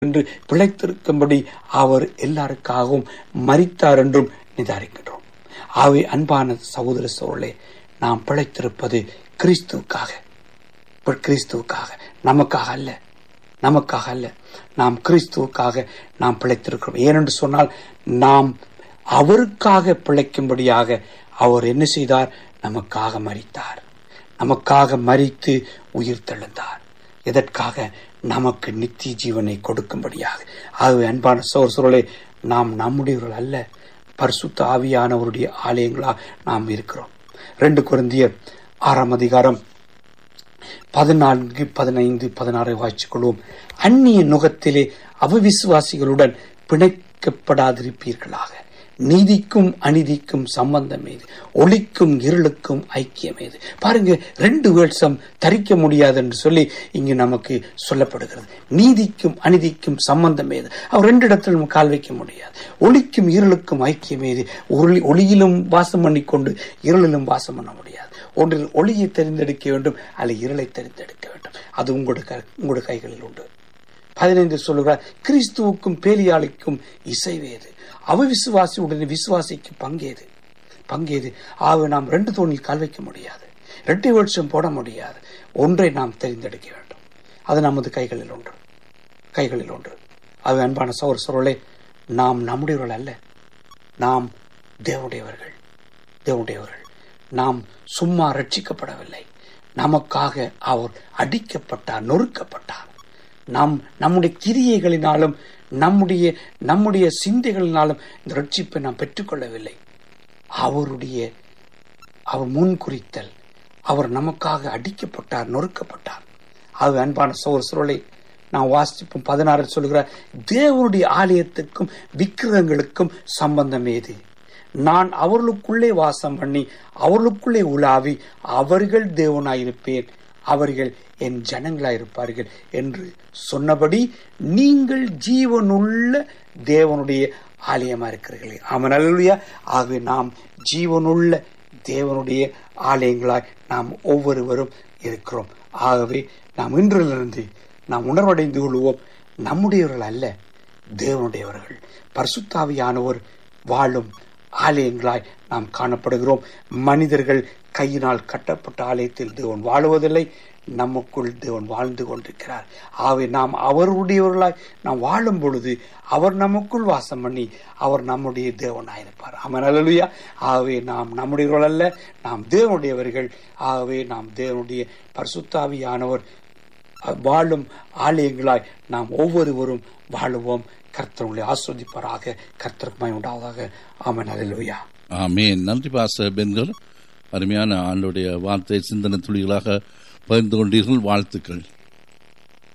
என்று பிழைத்திருக்கும்படி அவர் எல்லாருக்காகவும் மரித்தார் என்றும் நிதாரிக்கின்றோம் ஆகவே அன்பான சகோதர சோழே நாம் பிழைத்திருப்பது கிறிஸ்துவுக்காக இப்ப கிறிஸ்துவுக்காக நமக்காக அல்ல நமக்காக அல்ல நாம் கிறிஸ்துவுக்காக நாம் பிழைத்திருக்கிறோம் ஏனென்று சொன்னால் நாம் அவருக்காக பிழைக்கும்படியாக அவர் என்ன செய்தார் நமக்காக மரித்தார் நமக்காக மரித்து உயிர் தெழுந்தார் எதற்காக நமக்கு நித்திய ஜீவனை கொடுக்கும்படியாக ஆகவே அன்பான சோர் சோழே நாம் நம்முடையவர்கள் அல்ல பரிசுத்த ஆவியானவருடைய ஆலயங்களா நாம் இருக்கிறோம் ரெண்டு குருந்தியர் ஆறாம் அதிகாரம் பதினான்கு பதினைந்து பதினாறை வாய்ச்சிக் கொள்வோம் அந்நிய நுகத்திலே அவிசுவாசிகளுடன் பிணைக்கப்படாதிருப்பீர்களாக நீதிக்கும் அநீதிக்கும் சம்பந்தம் ஏது ஒளிக்கும் இருளுக்கும் ஐக்கியம் ஏது பாருங்க ரெண்டு வேட்சம் தரிக்க முடியாது என்று சொல்லி இங்கு நமக்கு சொல்லப்படுகிறது நீதிக்கும் அநீதிக்கும் சம்பந்தம் ஏது அவர் ரெண்டு இடத்துல நம்ம கால் வைக்க முடியாது ஒளிக்கும் இருளுக்கும் ஐக்கியம் ஏது ஒளி ஒளியிலும் வாசம் பண்ணிக்கொண்டு இருளிலும் வாசம் பண்ண முடியாது ஒன்றில் ஒளியை தெரிந்தெடுக்க வேண்டும் அல்ல இருளை தெரிந்தெடுக்க வேண்டும் அது உங்களுடைய க- உங்களுடைய கைகளில் உண்டு பதினைந்து சொல்லுகிறார் கிறிஸ்துவுக்கும் பேலியாளிக்கும் இசைவேது அவிசுவாசி உடனே விசுவாசிக்கு பங்கேது பங்கேது ஆக நாம் ரெண்டு தோணில் கால் வைக்க முடியாது இரட்டை வருஷம் போட முடியாது ஒன்றை நாம் தெரிந்தெடுக்க வேண்டும் அது நமது கைகளில் ஒன்று கைகளில் ஒன்று அது அன்பான சோர் சோழே நாம் நம்முடையவர்கள் அல்ல நாம் தேவனுடையவர்கள் தேவனுடையவர்கள் நாம் சும்மா ரட்சிக்கப்படவில்லை நமக்காக அவர் அடிக்கப்பட்டார் நொறுக்கப்பட்டார் நாம் நம்முடைய கிரியைகளினாலும் நம்முடைய நம்முடைய சிந்தைகளினாலும் இந்த ரட்சிப்பை நாம் பெற்றுக்கொள்ளவில்லை அவருடைய அவர் முன் குறித்தல் அவர் நமக்காக அடிக்கப்பட்டார் நொறுக்கப்பட்டார் அது அன்பான சோர் சுருளை நான் வாசிப்போம் பதினாறு சொல்கிறார் தேவனுடைய ஆலயத்துக்கும் விக்கிரகங்களுக்கும் சம்பந்தம் ஏது நான் அவர்களுக்குள்ளே வாசம் பண்ணி அவர்களுக்குள்ளே உலாவி அவர்கள் தேவனாயிருப்பேன் அவர்கள் என் ஜனங்களாயிருப்பார்கள் என்று சொன்னபடி நீங்கள் ஜீவனுள்ள தேவனுடைய ஆலயமா இருக்கிறீர்களே ஆமன் அல்லா ஆகவே நாம் ஜீவனுள்ள தேவனுடைய ஆலயங்களாய் நாம் ஒவ்வொருவரும் இருக்கிறோம் ஆகவே நாம் இன்றிலிருந்து நாம் உணர்வடைந்து கொள்வோம் நம்முடையவர்கள் அல்ல தேவனுடையவர்கள் பரிசுத்தாவியானவர் வாழும் ஆலயங்களாய் நாம் காணப்படுகிறோம் மனிதர்கள் கையினால் கட்டப்பட்ட ஆலயத்தில் தேவன் வாழுவதில்லை நமக்குள் தேவன் வாழ்ந்து கொண்டிருக்கிறார் ஆகவே நாம் அவருடையவர்களாய் நாம் வாழும் பொழுது அவர் நமக்குள் வாசம் பண்ணி அவர் நம்முடைய தேவனாயிருப்பார் அவன் அல்லா ஆகவே நாம் நம்முடையவர்கள் அல்ல நாம் தேவனுடையவர்கள் ஆகவே நாம் தேவனுடைய பரிசுத்தாவியானவர் வாழும் ஆலயங்களாய் நாம் ஒவ்வொருவரும் வாழுவோம் கர்த்தர்களை ஆஸ்வதிப்பாராக கர்த்தருக்கு உண்டாவதாக ஆமன் அல்லா ஆமேன் நன்றி பாச பெண்கள் அருமையான ஆண்டுடைய வார்த்தை சிந்தனை துளிகளாக பகிர்ந்து கொண்டீர்கள் வாழ்த்துக்கள்